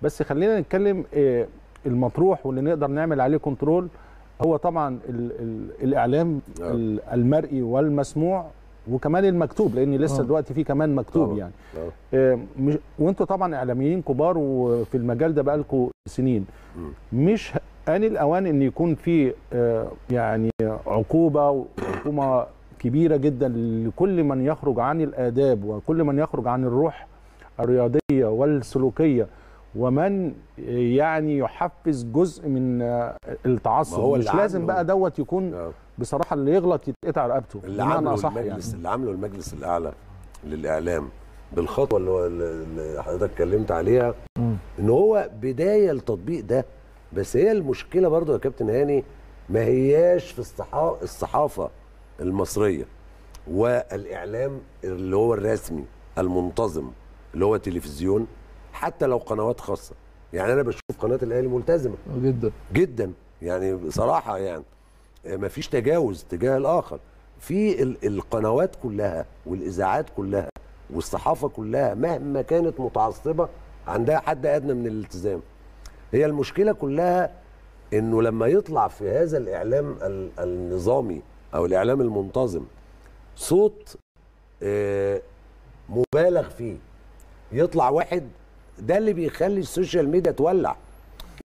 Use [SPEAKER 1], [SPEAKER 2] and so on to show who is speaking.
[SPEAKER 1] بس خلينا نتكلم آه، المطروح واللي نقدر نعمل عليه كنترول هو طبعا ال ال الاعلام
[SPEAKER 2] آه.
[SPEAKER 1] ال- المرئي والمسموع وكمان المكتوب لان لسه
[SPEAKER 3] آه.
[SPEAKER 1] دلوقتي في كمان مكتوب
[SPEAKER 2] طبعاً.
[SPEAKER 1] يعني
[SPEAKER 2] آه.
[SPEAKER 1] آه، مش وانتوا طبعا اعلاميين كبار وفي المجال ده بقالكم سنين مش آن الاوان ان يكون في آه، يعني عقوبه وعقوبه كبيره جدا لكل من يخرج عن الاداب وكل من يخرج عن الروح الرياضيه والسلوكيه ومن يعني يحفز جزء من آه، التعصب
[SPEAKER 2] ما هو
[SPEAKER 1] مش
[SPEAKER 2] اللي
[SPEAKER 1] لازم
[SPEAKER 2] عامله-
[SPEAKER 1] بقى دوت يكون
[SPEAKER 2] آه.
[SPEAKER 1] بصراحه اللي يغلط يتقطع رقبته
[SPEAKER 2] اللي
[SPEAKER 1] بمعنى
[SPEAKER 2] عمله
[SPEAKER 1] أصح
[SPEAKER 2] المجلس
[SPEAKER 1] يعني.
[SPEAKER 2] اللي عمله المجلس الاعلى للاعلام بالخطوه اللي, هو اللي حضرتك اتكلمت عليها ان هو بدايه للتطبيق ده بس هي المشكله برضو يا كابتن هاني ما هياش في الصحا- الصحافه المصريه والاعلام اللي هو الرسمي المنتظم اللي هو تلفزيون حتى لو قنوات خاصه يعني انا بشوف قناه الاهلي ملتزمه
[SPEAKER 3] جدا
[SPEAKER 2] جدا يعني بصراحه يعني ما فيش تجاوز تجاه الاخر في ال- القنوات كلها والاذاعات كلها والصحافه كلها مهما كانت متعصبه عندها حد ادنى من الالتزام هي المشكله كلها انه لما يطلع في هذا الاعلام ال- النظامي او الاعلام المنتظم صوت آه، مبالغ فيه يطلع واحد ده اللي بيخلي السوشيال ميديا تولع